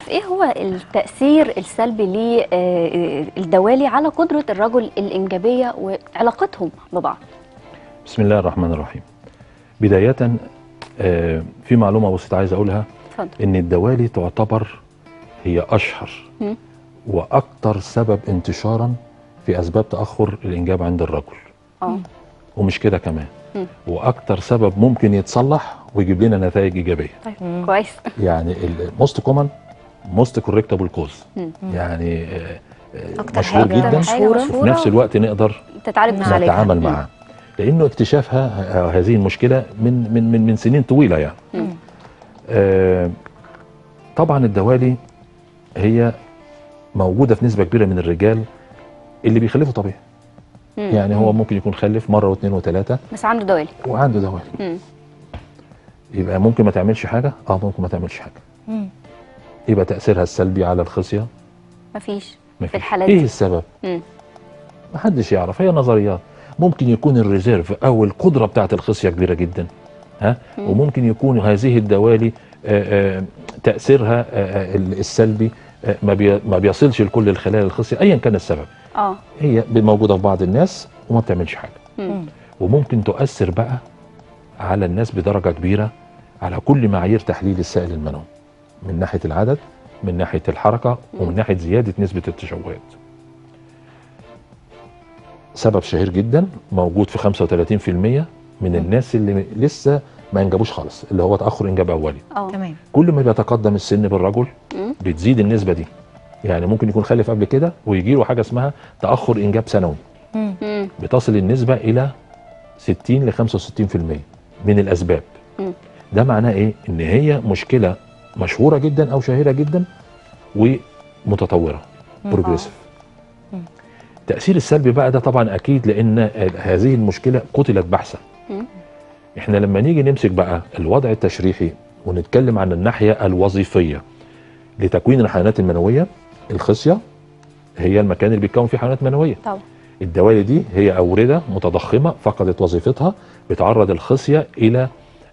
ايه هو التاثير السلبي للدوالي على قدره الرجل الانجابيه وعلاقتهم ببعض بسم الله الرحمن الرحيم بداية آه، في معلومة بسيطة عايز أقولها اتفضل إن الدوالي تعتبر هي أشهر مم. وأكثر سبب انتشارا في أسباب تأخر الإنجاب عند الرجل اه ومش كده كمان مم. وأكثر سبب ممكن يتصلح ويجيب لنا نتائج إيجابية طيب كويس يعني الموست كومن موست كوركتابل كوز مم. يعني آه، آه، أكتر مشهور حاجة جدا مشهورة. وفي نفس الوقت نقدر تتعالج نعم. عليها. نتعامل مم. معاه لانه اكتشافها ه- هذه المشكله من من من, من سنين طويله يعني مم. آه طبعا الدوالي هي موجوده في نسبه كبيره من الرجال اللي بيخلفوا طبيعي مم. يعني هو ممكن يكون خلف مره واثنين وثلاثه بس عنده دوالي وعنده دوالي مم. يبقى ممكن ما تعملش حاجه اه ممكن ما تعملش حاجه مم. يبقى تاثيرها السلبي على الخصيه مفيش مفيش. في الحالات ايه دي السبب مم. محدش يعرف هي نظريات ممكن يكون الريزيرف او القدره بتاعت الخصيه كبيره جدا ها مم. وممكن يكون هذه الدوالي آه، آه، تاثيرها آه، آه، السلبي آه، ما بي- ما بيصلش لكل الخلايا الخصيه ايا كان السبب اه هي موجوده في بعض الناس وما بتعملش حاجه مم. وممكن تؤثر بقى على الناس بدرجه كبيره على كل معايير تحليل السائل المنوي من ناحيه العدد من ناحيه الحركه ومن مم. ناحيه زياده نسبه التشوهات سبب شهير جدا موجود في 35% من الناس اللي لسه ما انجبوش خالص اللي هو تاخر انجاب اولي اه تمام كل ما بيتقدم السن بالرجل مم. بتزيد النسبه دي يعني ممكن يكون خلف قبل كده ويجي له حاجه اسمها تاخر انجاب سنوي مم. مم. بتصل النسبه الى 60 ل 65% من الاسباب مم. ده معناه ايه ان هي مشكله مشهوره جدا او شهيره جدا ومتطوره مم. بروجريسيف مم. التاثير السلبي بقى ده طبعا اكيد لان هذه المشكله قتلت بحثا مم. احنا لما نيجي نمسك بقى الوضع التشريحي ونتكلم عن الناحيه الوظيفيه لتكوين الحيوانات المنويه الخصيه هي المكان اللي بيتكون فيه حيوانات منويه طبعا الدوالي دي هي أوردة متضخمة فقدت وظيفتها بتعرض الخصية إلى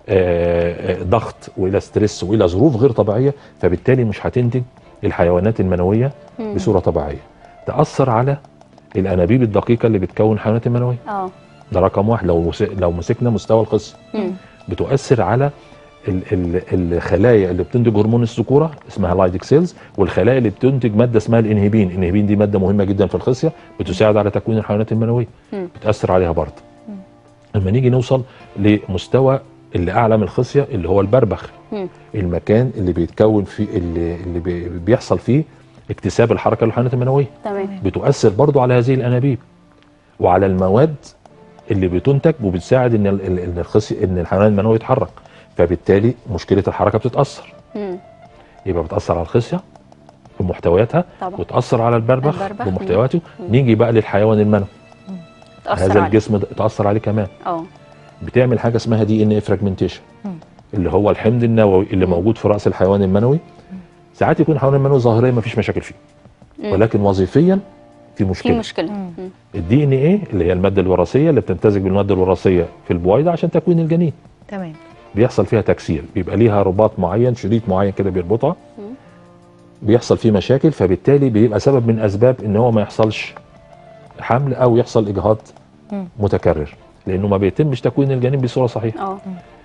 آه، آه، ضغط وإلى ستريس وإلى ظروف غير طبيعية فبالتالي مش هتنتج الحيوانات المنوية مم. بصورة طبيعية تأثر على الأنابيب الدقيقة اللي بتكون الحيوانات المنوية اه ده رقم واحد لو مس- لو مسكنا مستوى الخصية مم. بتؤثر على ال- ال- الخلايا اللي بتنتج هرمون الذكوره اسمها لايدك سيلز والخلايا اللي بتنتج ماده اسمها الانهبين الانهبين دي ماده مهمه جدا في الخصيه بتساعد على تكوين الحيوانات المنويه مم. بتاثر عليها برضه لما نيجي نوصل لمستوى اللي اعلى من الخصيه اللي هو البربخ مم. المكان اللي بيتكون فيه اللي, اللي بي- بيحصل فيه اكتساب الحركه للحيوانات المنويه تمام بتؤثر برضو على هذه الانابيب وعلى المواد اللي بتنتج وبتساعد ان ال- ال- ان الخصي ان الحيوان المنوي يتحرك فبالتالي مشكله الحركه بتتاثر مم. يبقى بتاثر على الخصيه بمحتوياتها طبعا وتاثر على البربخ, البربخ، بمحتوياته مم. نيجي بقى للحيوان المنوي تأثر هذا عليه. الجسم ده تاثر عليه كمان اه بتعمل حاجه اسمها دي ان اي فراجمنتيشن مم. اللي هو الحمض النووي اللي مم. موجود في راس الحيوان المنوي ساعات يكون الحيوان المنوي ظاهريا ما فيش مشاكل فيه مم. ولكن وظيفيا في في مشكله مشكله مم. مم. الدي ان ايه اللي هي الماده الوراثيه اللي بتمتزج بالماده الوراثيه في البويضه عشان تكوين الجنين تمام بيحصل فيها تكسير بيبقى ليها رباط معين شريط معين كده بيربطها مم. بيحصل فيه مشاكل فبالتالي بيبقى سبب من اسباب ان هو ما يحصلش حمل او يحصل اجهاض مم. متكرر لانه ما بيتمش تكوين الجنين بصوره صحيحه اه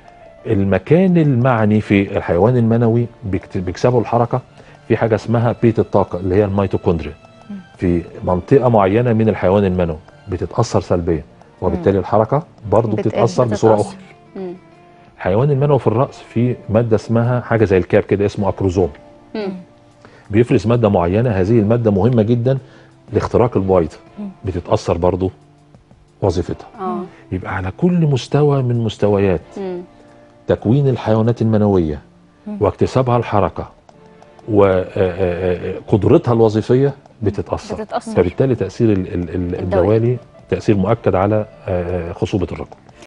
المكان المعني في الحيوان المنوي بيكت- بيكسبوا الحركه في حاجه اسمها بيت الطاقه اللي هي الميتوكوندريا في منطقه معينه من الحيوان المنوي بتتاثر سلبيا وبالتالي الحركه برضه بتقل- بتتاثر بصوره بتتأثر. اخرى مم. الحيوان المنوي في الراس في ماده اسمها حاجه زي الكاب كده اسمه اكروزوم مم. بيفرز ماده معينه هذه الماده مهمه جدا لاختراق البويضه بتتاثر برضه وظيفتها اه يبقى على كل مستوى من مستويات مم. تكوين الحيوانات المنويه واكتسابها الحركه وقدرتها الوظيفيه بتتاثر بتتأثر. فبالتالي تاثير ال- ال- ال- الدوالي تاثير مؤكد على آه، خصوبه الرجل